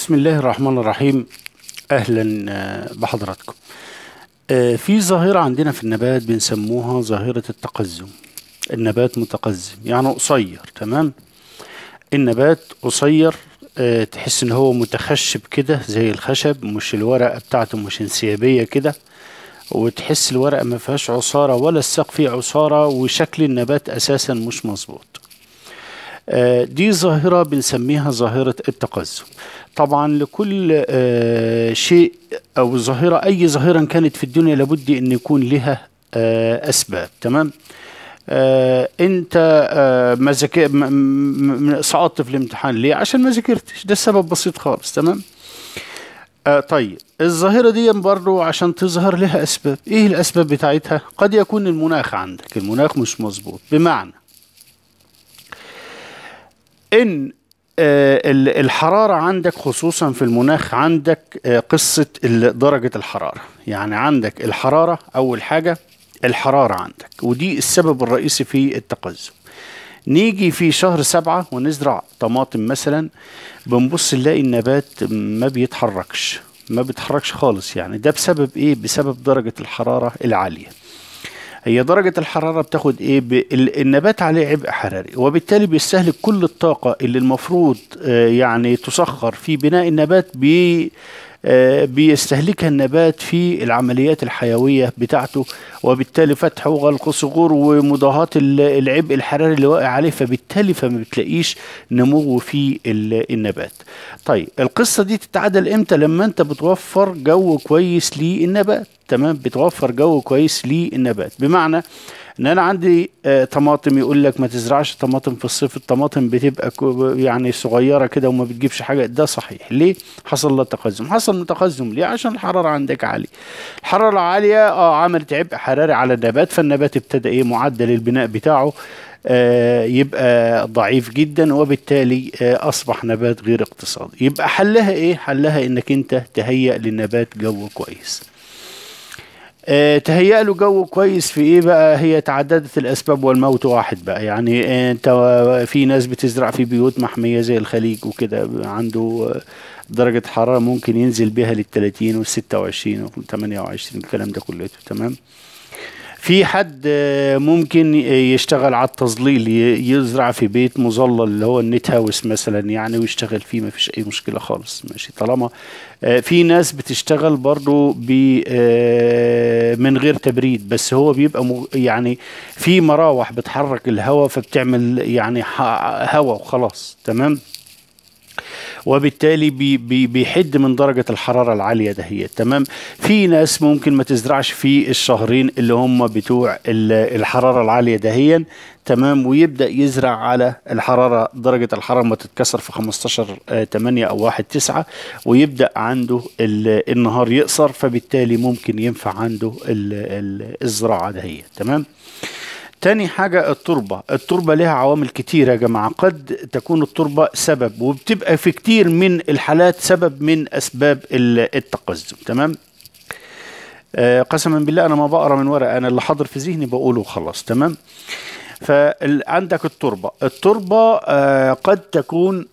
بسم الله الرحمن الرحيم اهلا آه، بحضراتكم آه، في ظاهرة عندنا في النبات بنسموها ظاهرة التقزم النبات متقزم يعني قصير تمام النبات قصير آه، تحس ان هو متخشب كده زي الخشب مش الورقة بتاعته مش انسيابية كده وتحس الورقة ما فيهاش عصارة ولا الساق فيه عصارة وشكل النبات اساسا مش مظبوط آه، دي ظاهرة بنسميها ظاهرة التقزم طبعا لكل آه، شيء أو ظاهرة أي ظاهرة كانت في الدنيا لابد أن يكون لها آه، أسباب تمام آه، انت آه، ما ذاك- م- م- م- سقطت في الامتحان ليه عشان ما ذاكرتش ده السبب بسيط خالص تمام آه طيب الظاهرة دي برضو عشان تظهر لها أسباب إيه الأسباب بتاعتها قد يكون المناخ عندك المناخ مش مظبوط بمعنى ان آه، ال- الحرارة عندك خصوصا في المناخ عندك آه، قصة ال- درجة الحرارة يعني عندك الحرارة أول حاجة الحرارة عندك ودي السبب الرئيسي في التقزم نيجي في شهر سبعة ونزرع طماطم مثلا بنبص نلاقي النبات ما بيتحركش ما بيتحركش خالص يعني ده بسبب ايه بسبب درجة الحرارة العالية هي درجة الحرارة بتاخد ايه ب... ال- النبات عليه عبء حراري وبالتالي بيستهلك كل الطاقة اللي المفروض آه، يعني تسخر في بناء النبات بي آه، بيستهلكها النبات في العمليات الحيوية بتاعته وبالتالي فتح وغلق صغور ومضاهاة ال- العبء الحراري اللي واقع عليه فبالتالي فما بتلاقيش نمو في ال- النبات طيب القصة دي تتعدل امتى لما انت بتوفر جو كويس للنبات تمام بتوفر جو كويس للنبات بمعنى ان انا عندي آه طماطم يقول لك ما تزرعش طماطم في الصيف الطماطم بتبقى كو- يعني صغيره كده وما بتجيبش حاجه ده صحيح ليه حصل له تقزم حصل تقزم ليه عشان الحراره عندك عاليه الحراره عاليه اه عملت عبء حراري على النبات فالنبات ابتدى ايه معدل البناء بتاعه آه، يبقى ضعيف جدا وبالتالي آه، اصبح نبات غير اقتصادي يبقى حلها ايه حلها انك انت تهيئ للنبات جو كويس آه، تهيأ له جو كويس في ايه بقى هي تعددت الاسباب والموت واحد بقى يعني آه، انت في ناس بتزرع في بيوت محمية زي الخليج وكده عنده آه، درجة حرارة ممكن ينزل بها لل 30 وال 26 وال 28 الكلام ده كله تمام في حد آه، ممكن يشتغل على التظليل ي- يزرع في بيت مظلل اللي هو النت هاوس مثلا يعني ويشتغل فيه ما فيش اي مشكله خالص ماشي طالما آه، في ناس بتشتغل برضو ب آه، من غير تبريد بس هو بيبقى مغ- يعني في مراوح بتحرك الهواء فبتعمل يعني ح- هواء وخلاص تمام وبالتالي بي بي بيحد من درجة الحرارة العالية دهيت تمام في ناس ممكن ما تزرعش في الشهرين اللي هم بتوع ال- الحرارة العالية دهيا تمام ويبدأ يزرع على الحرارة درجة الحرارة ما تتكسر في 15 آه، 8 أو 1 9 ويبدأ عنده ال- النهار يقصر فبالتالي ممكن ينفع عنده ال- ال- الزراعة دهيت تمام تاني حاجة التربة التربة لها عوامل كتيرة يا جماعة قد تكون التربة سبب وبتبقى في كتير من الحالات سبب من أسباب ال- التقزم تمام آه قسما بالله أنا ما بقرا من ورقة أنا اللي حاضر في ذهني بقوله خلاص تمام فعندك التربة التربة آه قد تكون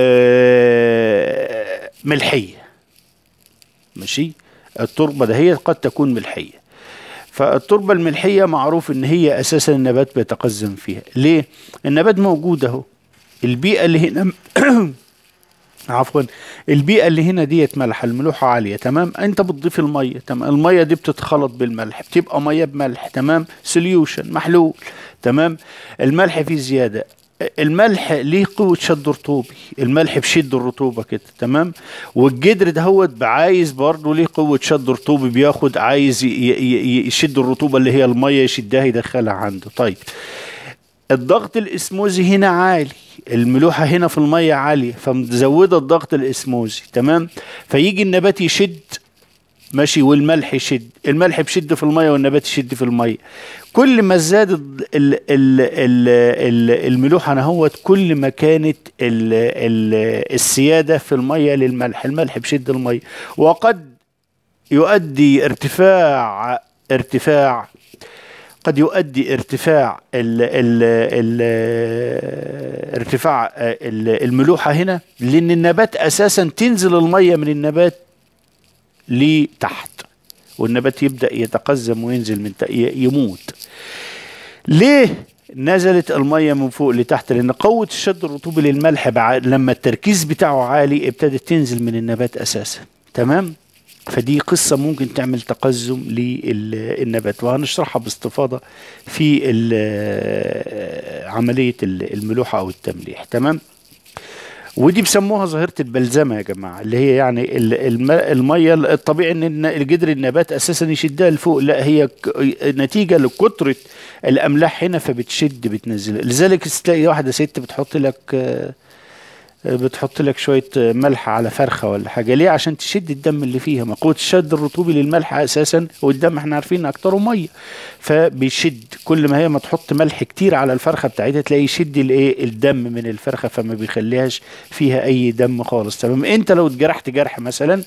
آه ملحية ماشي التربة ده هي قد تكون ملحية فالتربة الملحية معروف ان هي اساسا النبات بيتقزم فيها ليه النبات موجود اهو البيئة اللي هنا عفوا البيئة اللي هنا ديت ملح الملوحة عالية تمام انت بتضيف المية تمام المية دي بتتخلط بالملح بتبقى مية بملح تمام سوليوشن محلول تمام الملح فيه زيادة الملح ليه قوة شد رطوبي الملح بشد الرطوبة كده تمام والجدر دهوت عايز برضه ليه قوة شد رطوبي بياخد عايز ي- ي- ي- يشد الرطوبة اللي هي المية يشدها يدخلها عنده طيب الضغط الاسموزي هنا عالي الملوحة هنا في المية عالية فمزودة الضغط الاسموزي تمام فيجي النبات يشد ماشي والملح يشد الملح بيشد في المية والنبات يشد في المية كل ما زاد ال ال ال ال ال الملوحة نهوت كل ما كانت ال ال السيادة في المية للملح الملح بيشد المية وقد يؤدي ارتفاع ارتفاع قد يؤدي ارتفاع ال ال ال ارتفاع آه، ال- الملوحة هنا لأن النبات أساسا تنزل المية من النبات لتحت والنبات يبدأ يتقزم وينزل من تحت يموت ليه نزلت المية من فوق لتحت لأن قوة الشد الرطوبي للملح بع... لما التركيز بتاعه عالي ابتدت تنزل من النبات أساسا تمام فدي قصة ممكن تعمل تقزم للنبات وهنشرحها باستفاضة في ال- عملية ال- الملوحة أو التمليح تمام ودي بيسموها ظاهرة البلزمة يا جماعة اللي هي يعني ال- الم- المية الطبيعي ان الن- الجدر النبات اساسا يشدها لفوق لا هي ك- نتيجة لكترة الاملاح هنا فبتشد بتنزل لذلك تلاقي واحدة ست بتحط لك آه، بتحط لك شوية ملح على فرخة ولا حاجة ليه عشان تشد الدم اللي فيها ما قوة الشد الرطوبي للملح أساسا والدم احنا عارفين أكتره مية فبيشد كل ما هي ما تحط ملح كتير على الفرخة بتاعتها تلاقي يشد الايه الدم من الفرخة فما بيخليهاش فيها أي دم خالص تمام أنت لو اتجرحت جرح مثلا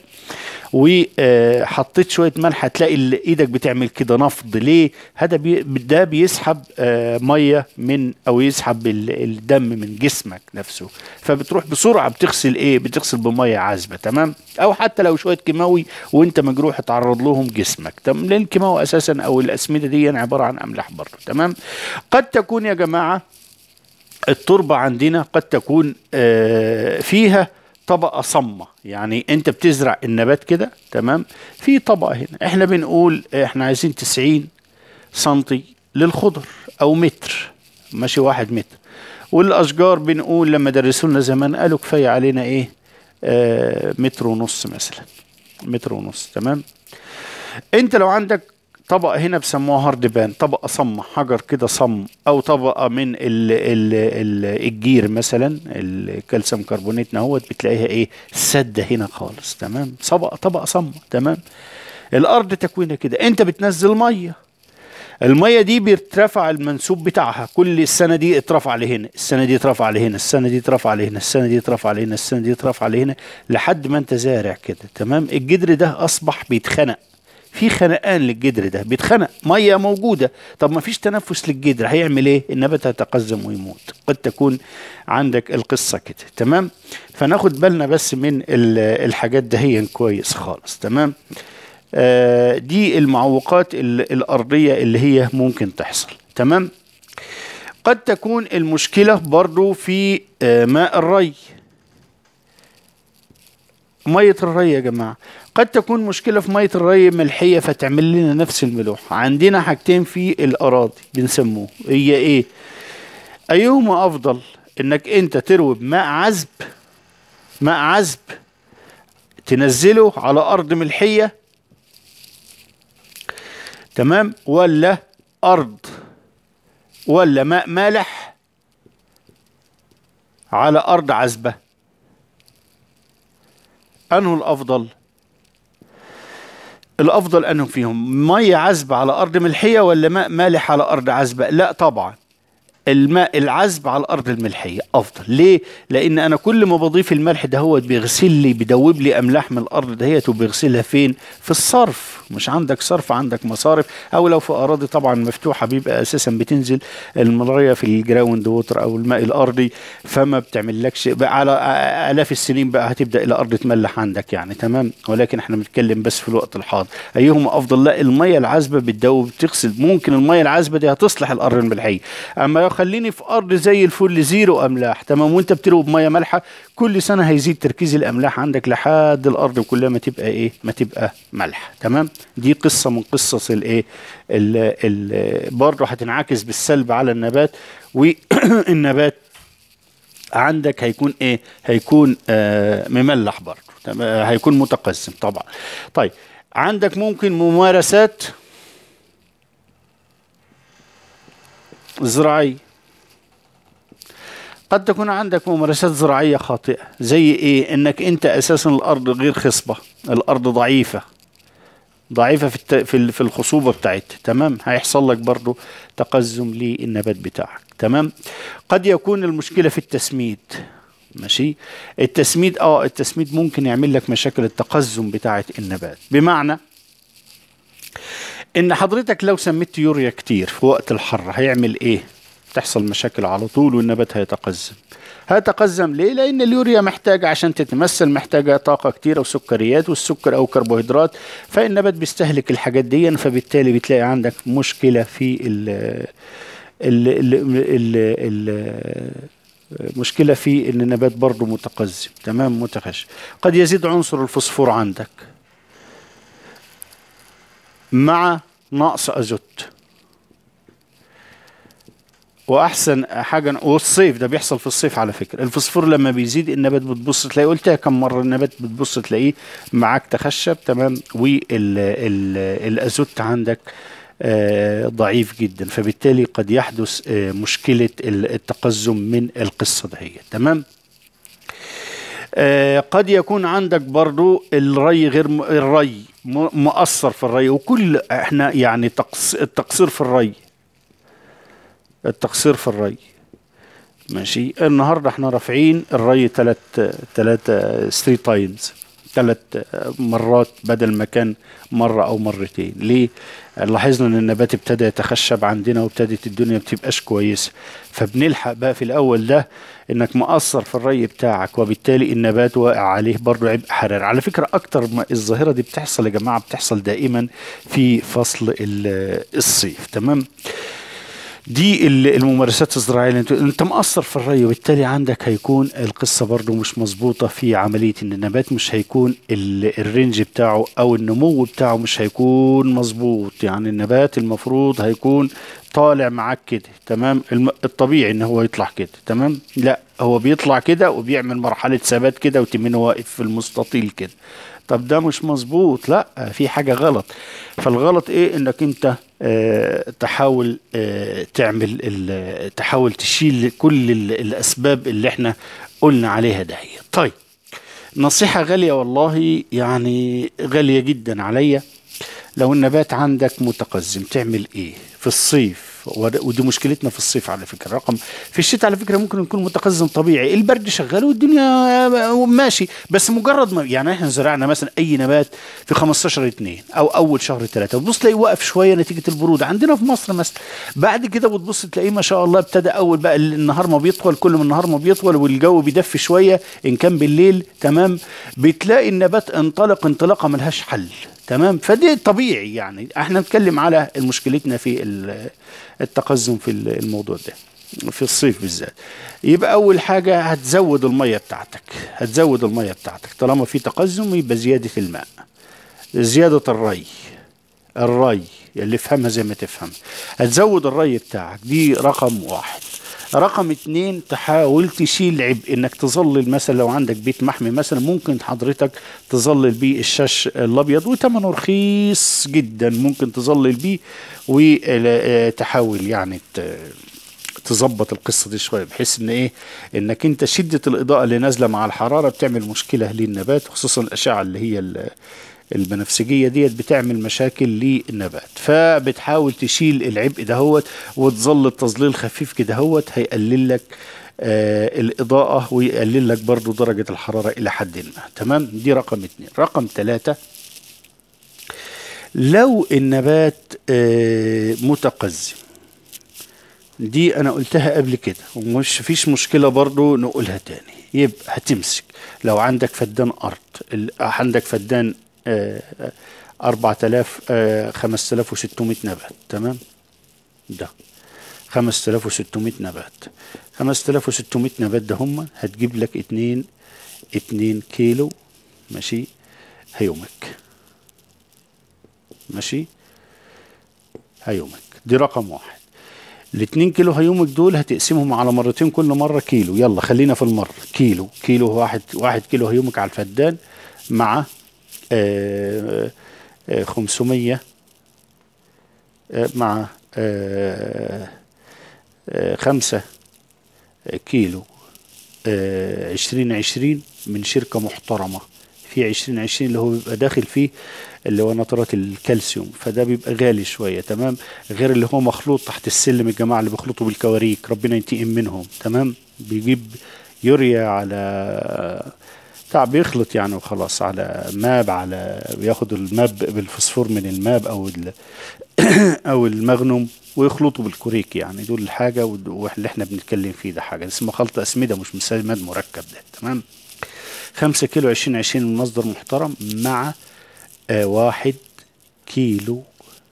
وحطيت شويه ملح هتلاقي ال- ايدك بتعمل كده نفض ليه هذا بي ده بيسحب آه، ميه من او يسحب ال- الدم من جسمك نفسه فبتروح بسرعه بتغسل ايه بتغسل بميه عذبه تمام او حتى لو شويه كيماوي وانت مجروح تعرض لهم جسمك تمام لان الكيماوي اساسا او الاسمده دي عباره عن املاح برضه تمام قد تكون يا جماعه التربة عندنا قد تكون آه، فيها طبقة صمة يعني انت بتزرع النبات كده تمام في طبقة هنا احنا بنقول احنا عايزين 90 سنتي للخضر او متر ماشي واحد متر والاشجار بنقول لما درسوا لنا زمان قالوا كفاية علينا ايه آه متر ونص مثلا متر ونص تمام انت لو عندك طبقة هنا بسموها هارد بان طبقة صم حجر كده صم او طبقة من ال ال ال الجير مثلا الكالسيوم كربونات نهوت بتلاقيها ايه سدة هنا خالص تمام طبقة طبقة صم تمام الارض تكوينها كده انت بتنزل ميه الميه دي بيرتفع المنسوب بتاعها كل السنه دي اترفع لهنا السنه دي اترفع لهنا السنه دي اترفع لهنا السنه دي اترفع لهنا السنه دي اترفع لهنا لحد ما انت زارع كده تمام الجدر ده اصبح بيتخنق في خنقان للجدر ده بيتخنق ميه موجوده طب ما فيش تنفس للجدر هيعمل ايه النبات هيتقزم ويموت قد تكون عندك القصه كده تمام فناخد بالنا بس من ال- الحاجات دهيا كويس خالص تمام آه، دي المعوقات ال- الأرضية اللي هي ممكن تحصل تمام قد تكون المشكلة برضو في آه، ماء الري مية الري يا جماعة قد تكون مشكلة في مية الري ملحية فتعمل لنا نفس الملوحة عندنا حاجتين في الأراضي بنسموه هي إيه أيهما أفضل إنك أنت تروي بماء عذب ماء عذب تنزله على أرض ملحية تمام ولا أرض ولا ماء مالح على أرض عذبة أنه الأفضل الأفضل أنه فيهم مية عذبة على أرض ملحية ولا ماء مالح على أرض عذبة لا طبعا الماء العذب على الارض الملحيه افضل ليه لان انا كل ما بضيف الملح ده هو بيغسل لي بيدوب لي املاح من الارض دهيت وبيغسلها فين في الصرف مش عندك صرف عندك مصارف او لو في اراضي طبعا مفتوحه بيبقى اساسا بتنزل الميه في الجراوند ووتر او الماء الارضي فما بتعملكش بقى على الاف السنين بقى هتبدا الارض تملح عندك يعني تمام ولكن احنا بنتكلم بس في الوقت الحاضر ايهما افضل لا الميه العذبه بتدوب بتغسل ممكن الميه العذبه دي هتصلح الارض الملحيه اما خليني في ارض زي الفل زيرو املاح تمام وانت بتروي بميه مالحه كل سنه هيزيد تركيز الاملاح عندك لحد الارض كلها ما تبقى ايه ما تبقى ملح تمام دي قصه من قصص الايه ال- ال- برضه هتنعكس بالسلب على النبات والنبات عندك هيكون ايه هيكون آه مملح برضه تمام؟ هيكون متقسم طبعا طيب عندك ممكن ممارسات زراعية قد تكون عندك ممارسات زراعية خاطئة زي ايه انك انت اساسا الارض غير خصبة الارض ضعيفة ضعيفة في الت... في ال- في الخصوبة بتاعتها تمام هيحصل لك برضو تقزم للنبات بتاعك تمام قد يكون المشكلة في التسميد ماشي التسميد اه التسميد ممكن يعمل لك مشاكل التقزم بتاعة النبات بمعنى ان حضرتك لو سميت يوريا كتير في وقت الحر هيعمل ايه تحصل مشاكل على طول والنبات هيتقزم هيتقزم ليه؟ لأن اليوريا محتاجة عشان تتمثل محتاجة طاقة كتيرة وسكريات والسكر أو كربوهيدرات فالنبات بيستهلك الحاجات دي فبالتالي بتلاقي عندك مشكلة في ال ال ال ال ال مشكلة في ان النبات برضه متقزم تمام متخش قد يزيد عنصر الفوسفور عندك مع نقص ازوت واحسن حاجه والصيف ده بيحصل في الصيف على فكره الفوسفور لما بيزيد النبات بتبص تلاقي قلتها كم مره النبات بتبص تلاقيه معاك تخشب تمام والازوت عندك آه، ضعيف جدا فبالتالي قد يحدث آه، مشكله التقزم من القصه دهية تمام آه، قد يكون عندك برضو الري غير م- الري م- مؤثر في الري وكل احنا يعني تقص- التقصير في الري التقصير في الري ماشي النهارده احنا رافعين الري ثلاث ثلاث ثري تايمز ثلاث مرات بدل ما كان مره او مرتين ليه لاحظنا ان النبات ابتدى يتخشب عندنا وابتدت الدنيا بتبقاش كويسه فبنلحق بقى في الاول ده انك مقصر في الري بتاعك وبالتالي النبات واقع عليه برضه عبء حراري على فكره اكتر ما الظاهره دي بتحصل يا جماعه بتحصل دائما في فصل ال- الصيف تمام دي ال- الممارسات الزراعيه اللي انت, انت مقصر في الري وبالتالي عندك هيكون القصه برضو مش مظبوطه في عمليه ان النبات مش هيكون ال- الرينج بتاعه او النمو بتاعه مش هيكون مظبوط يعني النبات المفروض هيكون طالع معاك كده تمام الم- الطبيعي ان هو يطلع كده تمام لا هو بيطلع كده وبيعمل مرحله ثبات كده وتمنه واقف في المستطيل كده طب ده مش مظبوط لا في حاجة غلط فالغلط ايه انك انت آه تحاول آه تعمل ال- تحاول تشيل كل ال- الاسباب اللي احنا قلنا عليها ده هي طيب نصيحة غالية والله يعني غالية جدا عليا لو النبات عندك متقزم تعمل ايه في الصيف ود- ودي مشكلتنا في الصيف على فكره رقم في الشتاء على فكره ممكن يكون متقزم طبيعي البرد شغال والدنيا ماشي بس مجرد ما يعني احنا زرعنا مثلا اي نبات في 15 2 او اول شهر 3 وتبص تلاقيه واقف شويه نتيجه البروده عندنا في مصر مثلا بعد كده بتبص تلاقيه ما شاء الله ابتدى اول بقى النهار ما بيطول كل ما النهار ما بيطول والجو بيدفي شويه ان كان بالليل تمام بتلاقي النبات انطلق انطلاقه ملهاش حل تمام فدي طبيعي يعني احنا نتكلم على مشكلتنا في ال- التقزم في ال- الموضوع ده في الصيف بالذات يبقى اول حاجه هتزود الميه بتاعتك هتزود الميه بتاعتك طالما في تقزم يبقى زياده الماء زياده الري الري اللي فهمها زي ما تفهم هتزود الري بتاعك دي رقم واحد رقم اتنين تحاول تشيل عبء انك تظلل مثلا لو عندك بيت محمي مثلا ممكن حضرتك تظلل بيه الشاش الابيض وثمنه رخيص جدا ممكن تظلل بيه وتحاول يعني ت- تظبط القصه دي شويه بحيث ان ايه انك انت شده الاضاءه اللي نازله مع الحراره بتعمل مشكله للنبات خصوصا الاشعه اللي هي ال- البنفسجيه ديت بتعمل مشاكل للنبات فبتحاول تشيل العبء دهوت وتظل تظليل خفيف كده هوت هيقلل لك آه الاضاءه ويقلل لك برضو درجه الحراره الى حد ما تمام دي رقم اتنين رقم ثلاثة لو النبات آه متقزم دي انا قلتها قبل كده ومش فيش مشكله برضو نقولها تاني يبقى هتمسك لو عندك فدان ارض ال- عندك فدان آه، آه، 4000 آه، 5600 نبات تمام ده 5600 نبات 5600 نبات ده هم هتجيب لك 2 2 كيلو ماشي هيومك ماشي هيومك دي رقم واحد الاتنين كيلو هيومك دول هتقسمهم على مرتين كل مرة كيلو يلا خلينا في المرة كيلو كيلو واحد واحد كيلو هيومك على الفدان مع آه آه 500 آه مع آه آه خمسة كيلو آه عشرين عشرين من شركة محترمة في عشرين عشرين اللي هو بيبقى داخل فيه اللي هو نترات الكالسيوم فده بيبقى غالي شوية تمام غير اللي هو مخلوط تحت السلم الجماعة اللي بيخلطوا بالكواريك ربنا ينتقم منهم تمام بيجيب يوريا على بتاع بيخلط يعني وخلاص على ماب على بياخد الماب بالفوسفور من الماب او ال او المغنم ويخلطوا بالكوريك يعني دول الحاجه ود- واللي احنا بنتكلم فيه ده حاجه اسمه خلط اسمده مش مسماد مركب ده تمام خمسة كيلو عشرين عشرين من مصدر محترم مع آه واحد كيلو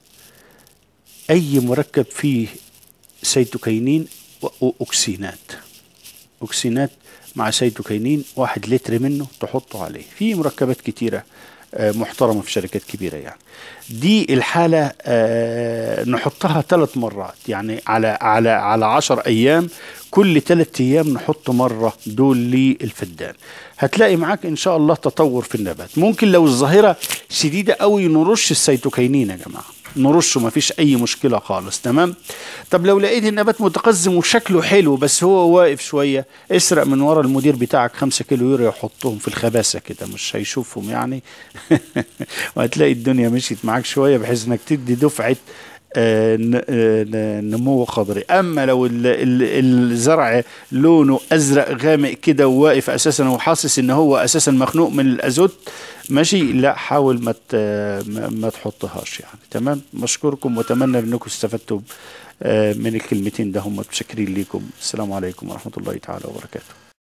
اي مركب فيه سيتوكينين واكسينات اكسينات مع سيتوكينين واحد لتر منه تحطه عليه في مركبات كتيرة آه، محترمة في شركات كبيرة يعني دي الحالة آه، نحطها ثلاث مرات يعني على على على عشر أيام كل ثلاث أيام نحط مرة دول للفدان هتلاقي معاك إن شاء الله تطور في النبات ممكن لو الظاهرة شديدة قوي نرش السيتوكينين يا جماعة نرشه ما فيش اي مشكله خالص تمام طب لو لقيت النبات متقزم وشكله حلو بس هو واقف شويه اسرق من ورا المدير بتاعك خمسة كيلو يوريا وحطهم في الخباثه كده مش هيشوفهم يعني وهتلاقي الدنيا مشيت معاك شويه بحيث انك تدي دفعه آه، ن- آه، ن- نمو خضري اما لو ال- ال- الزرع لونه ازرق غامق كده وواقف اساسا وحاسس ان هو اساسا مخنوق من الازوت ماشي لا حاول ما ت- ما ما تحطهاش يعني تمام بشكركم واتمنى انكم استفدتوا آه، من الكلمتين ده هم متشكرين ليكم السلام عليكم ورحمه الله تعالى وبركاته